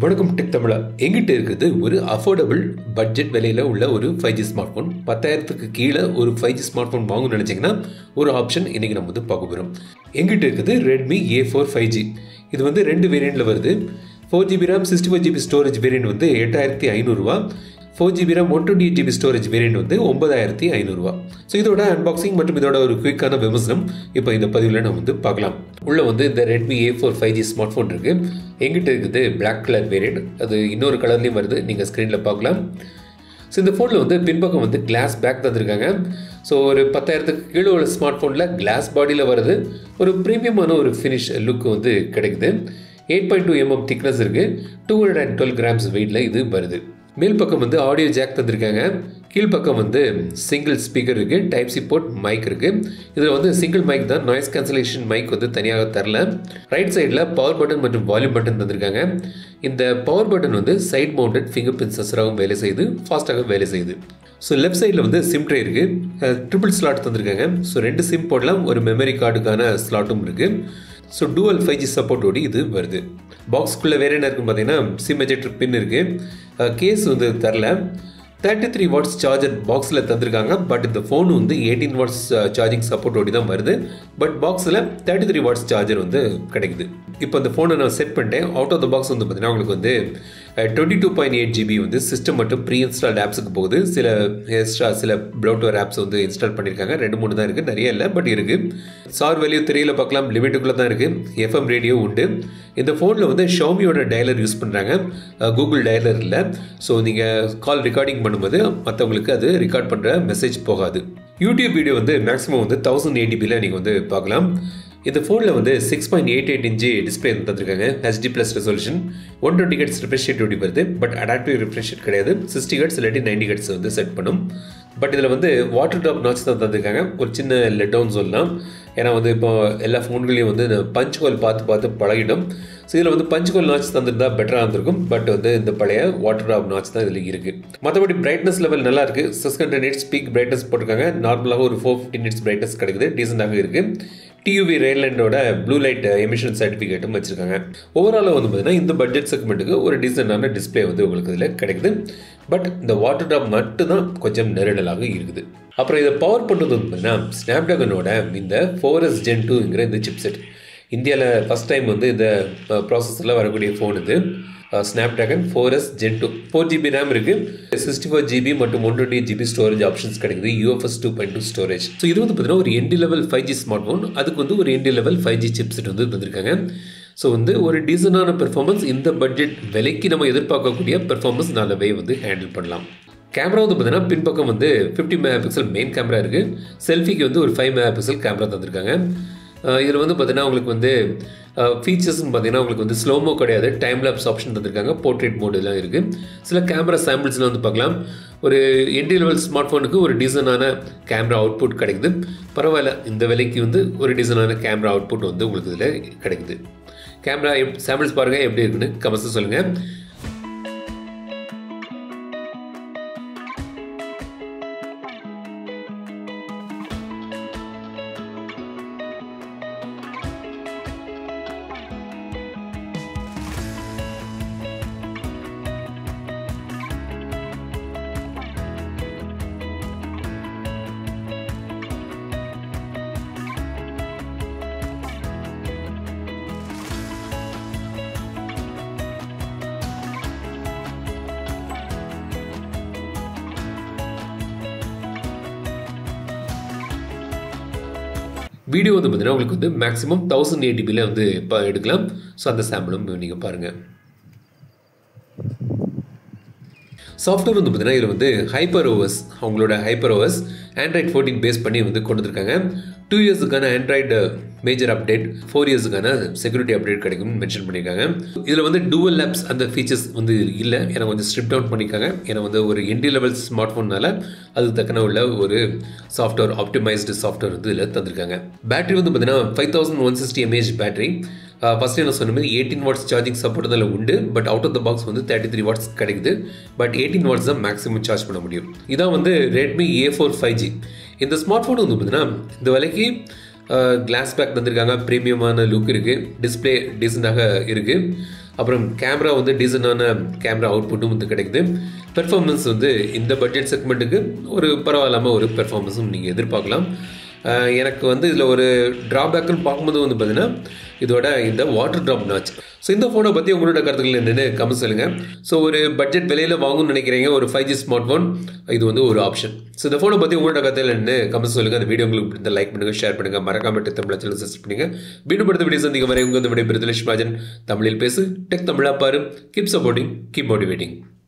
வணக்கம் டெக் தமிழா எங்கிட்ட இருக்குது ஒரு அஃபோர்டபுள் பட்ஜெட் விலையில் உள்ள ஒரு ஃபைவ் ஜி ஸ்மார்ட் ஃபோன் பத்தாயிரத்துக்கு கீழே ஒரு ஃபைவ் ஜி ஸ்மார்ட் ஃபோன் வாங்கணும்னு நினச்சிங்கன்னா ஒரு ஆப்ஷன் இன்றைக்கி நம்ம வந்து பார்க்க போகிறோம் எங்கிட்ட இருக்குது Redmi A four five G இது வந்து ரெண்டு வேரியண்ட்டில் வருது four GB RAM sixty four GB storage variant வந்து எட்டாயிரத்தி ஐநூறுரூவா four GB RAM one twenty eight GB storage variant வந்து ஒன்பதாயிரத்தி ஐநூறுரூவா ஸோ இதோட அன்பாக்சிங் மற்றும் இதோட ஒரு குயிக்கான விமர்சனம் இப்போ இந்த பதிவில் நம்ம வந்து பார்க்கலாம் உள்ளே வந்து இந்த Redmi A four five G smartphone இருக்குது எங்கிட்ட இருக்குது பிளாக் கலர் வேரியண்ட் அது இன்னொரு கலர்லேயும் வருது நீங்கள் ஸ்க்ரீனில் பார்க்கலாம் ஸோ இந்த ஃபோனில் வந்து பின்பக்கம் வந்து கிளாஸ் பேக் தந்திருக்காங்க ஸோ ஒரு பத்தாயிரத்துக்கு கீழே உள்ள ஸ்மார்ட் ஃபோனில் கிளாஸ் பாடியில் வருது ஒரு ப்ரீமியமான ஒரு ஃபினிஷ் லுக் வந்து கிடைக்குது eight point two mm thickness இருக்குது two hundred and twelve grams வெயிட்டில் இது வருது மேல் பக்கம் வந்து ஆடியோ ஜாக் தந்திருக்காங்க கீழ்ப்பக்கம் வந்து சிங்கிள் ஸ்பீக்கர் இருக்குது டைப் சி போர்ட் மைக் இருக்குது இதில் வந்து சிங்கிள் மைக் தான் நாய்ஸ் கேன்சலேஷன் மைக் வந்து தனியாக தரல ரைட் சைடில் பவர் பட்டன் மற்றும் வால்யூம் பட்டன் தந்திருக்காங்க இந்த பவர் பட்டன் வந்து சைட் மவுண்டட் ஃபிங்கர் பிரிண்ட் சென்சராகவும் வேலை செய்யுது ஃபாஸ்ட்டாக வேலை செய்யுது ஸோ லெஃப்ட் சைடில் வந்து சிம் ட்ரே இருக்குது ட்ரிபிள் ஸ்லாட் தந்திருக்காங்க ஸோ ரெண்டு சிம் போடலாம் ஒரு மெமரி கார்டுக்கான ஸ்லாட்டும் இருக்குது ஸோ டூவல் ஃபைவ் ஜி சப்போர்ட்டோடு இது வருது பாக்ஸ்க்குள்ளே வேறு என்ன இருக்குன்னு பார்த்தீங்கன்னா சிம் எஜெக்டர் பின் இருக்குது கேஸ் வந்து தரல தேர்ட்டி த்ரீ வாட்ஸ் சார்ஜர் பாக்ஸில் தந்திருக்காங்க பட் இந்த ஃபோன் வந்து எயிட்டீன் வாட்ஸ் சார்ஜிங் சப்போர்ட்டோடி தான் வருது பட் பாக்ஸில் தேர்ட்டி த்ரீ வாட்ஸ் சார்ஜர் வந்து கிடைக்குது இப்போ இந்த ஃபோனை நான் செட் பண்ணிட்டேன் அவுட் ஆஃப் த பாக்ஸ் வந்து பார்த்தீங்கன்னா உங்களுக்கு வந்து twenty two point eight GB வந்து சிஸ்டம் மற்றும் ப்ரீ இன்ஸ்டால்ட் ஆப்ஸுக்கு போகுது சில எக்ஸ்ட்ரா சில ப்ளோட்வேர் ஆப்ஸ் வந்து இன்ஸ்டால் பண்ணியிருக்காங்க ரெண்டு மூணு தான் இருக்குது நிறைய இல்லை பட் இருக்குது சார் வேல்யூ தெரியல பார்க்கலாம் லிமிட்டுக்குள்ளே தான் இருக்குது எஃப்எம் ரேடியோ உண்டு இந்த ஃபோனில் வந்து ஷோமியோட டயலர் யூஸ் பண்ணுறாங்க கூகுள் டயலர் இல்லை ஸோ நீங்கள் கால் ரெக்கார்டிங் பண்ணும்போது மற்றவங்களுக்கு அது ரெக்கார்ட் பண்ணுற மெசேஜ் போகாது யூடியூப் வீடியோ வந்து மேக்ஸிமம் வந்து தௌசண்ட் எயிட்டிபியில் நீங்கள் வந்து பார்க்கலாம் இந்த ஃபோனில் வந்து six point eight eight inch display தந்திருக்காங்க HD plus resolution one twenty hertz refresh rate வருது பட் அடாப்டிவ் ரிஃப்ரெஷ் ரேட் கிடையாது சிக்ஸ்டி கட்ஸ் இல்லாட்டி நைன்டி கட்ஸ் வந்து செட் பண்ணும் பட் இதில் வந்து வாட்டர் ட்ராப் நாச்சு தான் தந்திருக்காங்க ஒரு சின்ன லெட் டவுன் சொல்லலாம் ஏன்னா வந்து இப்போ எல்லா ஃபோன்களையும் வந்து பஞ்ச் ஹோல் பார்த்து பார்த்து பழகிடும் ஸோ இதில் வந்து பஞ்ச் ஹோல் நாச் தந்திருந்தா பெட்டராக இருந்திருக்கும் பட் வந்து இந்த பழைய வாட்டர் ட்ராப் நாச் தான் இதில் இருக்குது மற்றபடி பிரைட்னஸ் லெவல் நல்லா இருக்குது six hundred nits peak brightness போட்டிருக்காங்க நார்மலாக ஒரு ஃபோர் ஃபிஃப்டி நிட்ஸ் பிரைட்னஸ் கிடைக்குது டீசெண்டாக இருக்குது டியூவி ரெயின்லைனோட ப்ளூ லைட் எமிஷன் சர்டிஃபிகேட்டும் வச்சிருக்காங்க ஓவராலாக வந்து பார்த்தீங்கன்னா இந்த பட்ஜெட் செக்மெண்ட்டுக்கு ஒரு டீசெண்டான டிஸ்பிளே வந்து உங்களுக்கு இதில் கிடைக்குது பட் இந்த வாட்டர் ட்ராப் மட்டும் தான் கொஞ்சம் நெருடலாக இருக்குது அப்புறம் இதை பவர் பண்ணுறது வந்து பார்த்தீங்கன்னா ஸ்னாப்ட்ராகனோட இந்த ஃபோர் எஸ் ஜென் டூங்கிற இந்த சிப்செட் இந்தியாவில் ஃபஸ்ட் டைம் வந்து இந்த ப்ராசஸரில் வரக்கூடிய ஃபோன் இது Snapdragon four S gen two four GB RAM இருக்குது சிக்ஸ்டி ஃபோர் ஜிபி மற்றும் one twenty GB storage options கிடைக்குது UFS two point two storage so இது வந்து பார்த்தீங்கன்னா ஒரு entry level five G smartphone அதுக்கு வந்து ஒரு entry level five G chipset வந்து தந்திருக்காங்க ஸோ வந்து ஒரு டீசனான பெர்ஃபார்மன்ஸ் இந்த பட்ஜெட் விலைக்கு நம்ம எதிர்பார்க்கக்கூடிய பெர்ஃபார்மன்ஸ் நல்லாவே வந்து ஹேண்டில் பண்ணலாம் கேமரா வந்து பார்த்தீங்கன்னா பின்பக்கம் வந்து fifty megapixel main camera இருக்குது செல்ஃபிக்கு வந்து ஒரு ஃபைவ் மெகா பிக்சல் கேமரா தந்திருக்காங்க இதில் வந்து பார்த்தீங்கன்னா உங்களுக்கு வந்து ஃபீச்சர்ஸ்னு பார்த்தீங்கன்னா உங்களுக்கு வந்து ஸ்லோமோ கிடையாது டைம் லேப்ஸ் ஆப்ஷன் தந்திருக்காங்க போர்ட்ரேட் மோடெலாம் இருக்குது சில கேமரா சாம்பிள்ஸில் வந்து பார்க்கலாம் ஒரு என்ட்ரி லெவல் ஸ்மார்ட் ஃபோனுக்கு ஒரு டீசனான கேமரா அவுட்புட் கிடைக்குது பரவாயில்ல இந்த விலைக்கு வந்து ஒரு டீசனான கேமரா அவுட்புட் வந்து உங்களுக்கு இதில் கிடைக்குது கேமரா எப் சாம்பிள்ஸ் பாருங்கள் எப்படி இருக்குன்னு கமெண்ட்ஸ் சொல்லுங்கள் வீடியோ வந்து பார்த்தீங்கன்னா உங்களுக்கு வந்து மேக்ஸிமம் தௌசண்ட் எயிட்டிபியில் வந்து இப்போ எடுக்கலாம் ஸோ அந்த சாம்பிளும் நீங்கள் பாருங்கள் சாஃப்ட்வேர் வந்து பார்த்தீங்கன்னா இதில் வந்து ஹைப்பர் ஓவர்ஸ் அவங்களோட HyperOS Android fourteen base பண்ணி வந்து கொண்டு வந்திருக்காங்க டூ இயர்ஸுக்கான ஆண்ட்ராய்டு மேஜர் அப்டேட் ஃபோர் இயர்ஸுக்கான செக்யூரிட்டி அப்டேட் கிடைக்கும்னு மென்ஷன் பண்ணியிருக்காங்க இதில் வந்து டூவல் லேப்ஸ் அந்த ஃபீச்சர்ஸ் வந்து இல்லை ஏன்னா கொஞ்சம் ஸ்ட்ரிப் டவுன் பண்ணியிருக்காங்க ஏன்னா வந்து ஒரு என்ட்ரி லெவல் ஸ்மார்ட் ஃபோன்னால அதுக்கு தக்கன உள்ள ஒரு சாஃப்ட்வேர் ஆப்டிமைஸ்டு சாஃப்ட்வேர் வந்து இதில் தந்திருக்காங்க பேட்டரி வந்து பார்த்தீங்கன்னா five thousand one sixty mAh battery first நான் சொன்ன மாதிரி எயிட்டீன் வாட்ஸ் சார்ஜிங் சப்போர்ட் அதில் உண்டு but out of the box வந்து தேர்ட்டி த்ரீ வாட்ஸ் கிடைக்குது பட் எயிட்டீன் வாட்ஸ் தான் மேக்ஸிமம் சார்ஜ் பண்ண முடியும் இதான் வந்து Redmi A four five G இந்த ஸ்மார்ட் ஃபோன் வந்து பார்த்தீங்கன்னா இந்த விலைக்கு கிளாஸ் பேக் தந்திருக்காங்க ப்ரீமியமான லுக் இருக்குது டிஸ்பிளே டீசெண்டாக இருக்குது அப்புறம் கேமரா வந்து டீசெண்டான கேமரா அவுட்புட்டும் வந்து கிடைக்குது பெர்ஃபார்மன்ஸ் வந்து இந்த பட்ஜெட் செக்மெண்ட்டுக்கு ஒரு பரவாயில்லாமல் ஒரு பெர்ஃபார்மன்ஸும் நீங்கள் எதிர்பார்க்கலாம் அஹ் எனக்கு வந்து இதில் ஒரு ட்ராபேக்குன்னு பார்க்கும்போது வந்து பார்த்தீங்கன்னா இதோட இந்த வாட்டர் ட்ராப் நாச் ஸோ இந்த ஃபோனை பற்றி உங்களோட கருத்துக்கள் என்னென்னு கமெண்ட் சொல்லுங்கள் ஸோ ஒரு பட்ஜெட் விலையில் வாங்கணும்னு நினைக்கிறீங்க ஒரு ஃபைவ் ஜி ஸ்மார்ட் ஃபோன் இது வந்து ஒரு ஆப்ஷன் ஸோ இந்த ஃபோனை பற்றி உங்களோட கருத்துக்கள் என்ன கமெண்ட் சொல்லுங்கள் அந்த வீடியோ உங்களுக்கு பிடித்த லைக் பண்ணுங்கள் ஷேர் பண்ணுங்கள் மறக்காம டெக் தமிழ் சேனல் சப்ஸ்கிரைப் பண்ணுங்கள் வீடு படுத்த வீடியோ சந்திக்கும் வரை உங்கள் விடை பெறுதல் தமிழில் பேசு டெக் தமிழா பாரு கீப் சப்போர்ட்டிங் கீப் மோட்டிவேட்டிங்